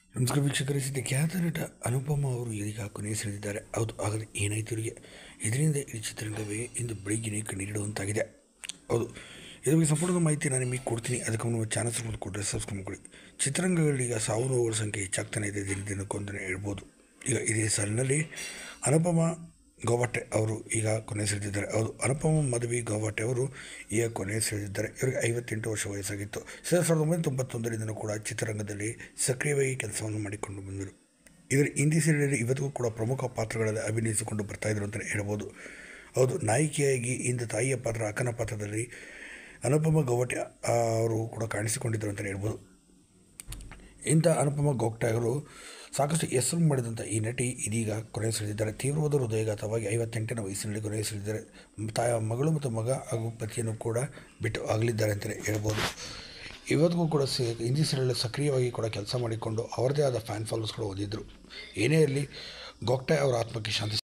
ನಮಸ್ಕಾರ ವೀಕ್ಷಕರೇ ಸದ್ಯ ಖ್ಯಾತ ನಟ ಅನುಪಮ ಅವರು ಇದೀಗ ಕೊನೆ ಸೆಳೆದಿದ್ದಾರೆ ಹೌದು ಹಾಗಾದರೆ ಏನಾಯಿತು ಇವರಿಗೆ ಇದರಿಂದ ಇಡೀ ಚಿತ್ರರಂಗವೇ ಇಂದು ಬೆಳಗ್ಗೆನೇ ಕಣ್ಣೀರಿಡುವಂತಾಗಿದೆ ಹೌದು ಇದ್ರ ಬಗ್ಗೆ ಸಂಪೂರ್ಣ ಮಾಹಿತಿ ನಾನು ನಿಮಗೆ ಕೊಡ್ತೀನಿ ಅದಕ್ಕೆ ನಮ್ಮ ಚಾನಲ್ ಸಬ್ಸ್ಕ್ರೈಬ್ ಕೊಟ್ಟರೆ ಸಬ್ಸ್ಕ್ರೈಬ್ ಕೊಡಿ ಚಿತ್ರರಂಗಗಳಲ್ಲಿ ಈಗ ಸಾವು ನೋವುಗಳ ಸಂಖ್ಯೆ ಹೆಚ್ಚಾಗ್ತಾನೆ ಇದೆ ದಿನ ದಿನಕ್ಕೊಂದನೇ ಹೇಳ್ಬೋದು ಈಗ ಇದೇ ಸಾಲಿನಲ್ಲಿ ಅನುಪಮ ಗೋವಾಟೆ ಅವರು ಈಗ ಕೊನೆ ಸೆಳೆದಿದ್ದಾರೆ ಹೌದು ಅನುಪಮ ಮದುವೆ ಗೋವಾಟೆ ಅವರು ಈಗ ಕೊನೆ ಸೆಳೆದಿದ್ದಾರೆ ಇವರಿಗೆ ಐವತ್ತೆಂಟು ವರ್ಷ ವಯಸ್ಸಾಗಿತ್ತು ಸಾವಿರದ ಸಾವಿರದ ಒಂಬೈನೂರ ತೊಂಬತ್ತೊಂದರಿಂದಲೂ ಕೂಡ ಚಿತ್ರರಂಗದಲ್ಲಿ ಸಕ್ರಿಯವಾಗಿ ಕೆಲಸವನ್ನು ಮಾಡಿಕೊಂಡು ಬಂದರು ಇದರ ಹಿಂದಿ ಸೀರಿಯಲ್ ಇವತ್ತಿಗೂ ಕೂಡ ಪ್ರಮುಖ ಪಾತ್ರಗಳಲ್ಲಿ ಅಭಿನಯಿಸಿಕೊಂಡು ಬರ್ತಾಯಿದ್ರು ಅಂತಲೇ ಹೇಳ್ಬೋದು ಹೌದು ನಾಯಕಿಯಾಗಿ ಇಂದು ತಾಯಿಯ ಪಾತ್ರ ಅಕ್ಕನ ಪಾತ್ರದಲ್ಲಿ ಅನುಪಮ ಗೋವಟೆ ಅವರು ಕೂಡ ಕಾಣಿಸಿಕೊಂಡಿದ್ದರು ಅಂತಲೇ ಹೇಳ್ಬೋದು ಇಂಥ ಅನುಪಮ ಗೋಗ್ಟೆ ಅವರು ಸಾಕಷ್ಟು ಹೆಸರು ಮಾಡಿದಂಥ ಈ ನಟಿ ಇದೀಗ ಕೊನೆ ಸೆಳೆದಿದ್ದಾರೆ ತೀವ್ರವಾದ ಹೃದಯಘಾತವಾಗಿ ಐವತ್ತೆಂಟನೇ ವಯಸ್ಸಿನಲ್ಲಿ ಕೊನೆ ಸೆಳೆದಿದ್ದಾರೆ ತಾಯ ಮಗಳು ಮತ್ತು ಮಗ ಹಾಗೂ ಪತಿಯನ್ನು ಕೂಡ ಬಿಟ್ಟು ಆಗಲಿದ್ದಾರೆ ಅಂತಲೇ ಹೇಳ್ಬೋದು ಇವತ್ತಿಗೂ ಕೂಡ ಸಿ ಹಿಂದಿ ಸೀರಿಯಲ್ ಸಕ್ರಿಯವಾಗಿ ಕೂಡ ಕೆಲಸ ಮಾಡಿಕೊಂಡು ಅವರದೇ ಆದ ಫ್ಯಾನ್ ಫಾಲೋವರ್ಸ್ಗಳು ಹೊಂದಿದ್ದರು ಏನೇ ಇರಲಿ ಗೋಗ್ಟೆ ಅವರ ಆತ್ಮಕ್ಕೆ ಶಾಂತಿ